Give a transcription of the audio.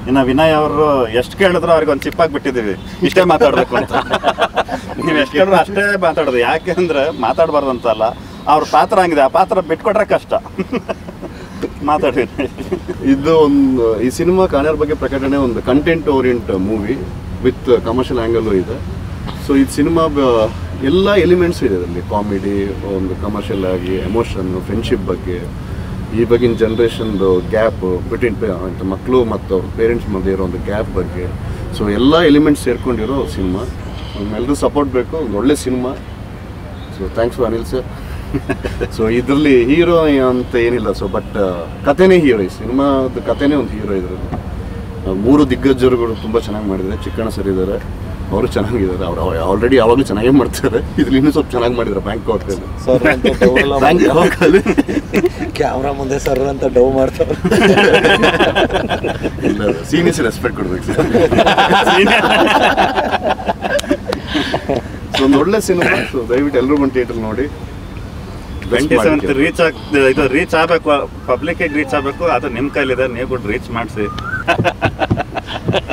ಇನ್ನು ವಿನಯ್ ಅವರು ಎಷ್ಟು ಕೇಳಿದ್ರು ಅವ್ರಿಗೆ ಒಂದು ಚಿಪ್ಪಾಗಿ ಬಿಟ್ಟಿದ್ದೀವಿ ಇಷ್ಟೇ ಮಾತಾಡಬೇಕು ಅಂತ ನೀವು ಎಷ್ಟು ಕೇಳಿದ್ರು ಅಷ್ಟೇ ಮಾತಾಡೋದು ಯಾಕೆ ಅಂದ್ರೆ ಮಾತಾಡಬಾರ್ದು ಅಂತಲ್ಲ ಅವ್ರ ಪಾತ್ರ ಹಂಗಿದೆ ಆ ಪಾತ್ರ ಬಿಟ್ಕೊಟ್ರೆ ಕಷ್ಟ ಮಾತಾಡಿ ಇದು ಒಂದು ಈ ಸಿನಿಮಾ ಕಾಣರ್ ಬಗ್ಗೆ ಪ್ರಕಟಣೆ ಒಂದು content orient movie with commercial angle ಇದೆ ಸೊ ಈ ಸಿನಿಮಾ ಎಲ್ಲ ಎಲಿಮೆಂಟ್ಸ್ ಇದೆ ಅದರಲ್ಲಿ ಕಾಮಿಡಿ ಒಂದು ಕಮರ್ಷಿಯಲ್ ಆಗಿ ಎಮೋಷನ್ ಫ್ರೆಂಡ್ಶಿಪ್ ಬಗ್ಗೆ ಈ ಬಗ್ಗಿನ ಜನ್ರೇಷನ್ದು ಗ್ಯಾಪ್ ಬಿಟ್ವೀನ್ ಮಕ್ಕಳು ಮತ್ತು ಅವ್ರ ಪೇರೆಂಟ್ಸ್ ಮಧ್ಯೆ ಇರೋ ಒಂದು ಗ್ಯಾಪ್ ಬಗ್ಗೆ ಸೊ ಎಲ್ಲ ಎಲಿಮೆಂಟ್ಸ್ ಸೇರ್ಕೊಂಡಿರೋ ಸಿನಿಮಾ ಎಲ್ಲರೂ ಸಪೋರ್ಟ್ ಬೇಕು ಒಂದು ಒಳ್ಳೆ cinema so thanks for Anil sir so ಇದರಲ್ಲಿ ಹೀರೋ ಅಂತ ಏನಿಲ್ಲ ಸೊ ಬಟ್ ಕಥೆನೇ ಹೀರೋ ಈ ಸಿನಿಮಾದ ಕಥೆನೇ ಒಂದು ಹೀರೋ ಇದರಲ್ಲಿ ಮೂರು ದಿಗ್ಗಜರುಗಳು ತುಂಬ ಚೆನ್ನಾಗಿ ಮಾಡಿದ್ದಾರೆ ಚಿಕ್ಕಣ್ಣ ಸರ್ ಇದ್ದಾರೆ ಅವರು ಚೆನ್ನಾಗಿದ್ದಾರೆ ಅವ್ರು ಆಲ್ರೆಡಿ ಯಾವಾಗಲೂ ಚೆನ್ನಾಗೇ ಮಾಡ್ತಾರೆ ಇದ್ರಲ್ಲಿ ಇನ್ನೂ ಸ್ವಲ್ಪ ಚೆನ್ನಾಗಿ ಮಾಡಿದ್ದಾರೆ ಬ್ಯಾಂಕಾಕ್ ಸರ್ ಅಂತ ಡವ್ ಎಲ್ಲ ಬ್ಯಾಂಕಾಕ್ ಅಲ್ಲಿ ಕ್ಯಾಮ್ರಾ ಮುಂದೆ ಸರ್ ಅಂತ ಡವ್ ಮಾಡ್ತಾರೆ ಇಲ್ಲ ಸೀನಿಯರ್ಸ್ ರೆಸ್ಪೆಕ್ಟ್ ಕೊಡ್ಬೇಕು ಸರ್ ಸೊ ಒಂದು ಒಳ್ಳೆ ಸಿನಿಮಾ ಸೊ ದಯವಿಟ್ಟು ಎಲ್ಲರೂ ಬಂದು ಥಿಯೇಟರ್ ನೋಡಿ ಟ್ವೆಂಟಿ ಸೆವೆಂತ್ ರೀಚ್ ಆಗ್ ಇದು ರೀಚ್ ಆಗಬೇಕು ಪಬ್ಲಿಕ್ಕಿಗೆ ರೀಚ್ ಆಗಬೇಕು ಅದು ನಿಮ್ಮ ಕೈಲಿದೆ ನೀವು ಕೂಡ ರೀಚ್ ಮಾಡಿಸಿ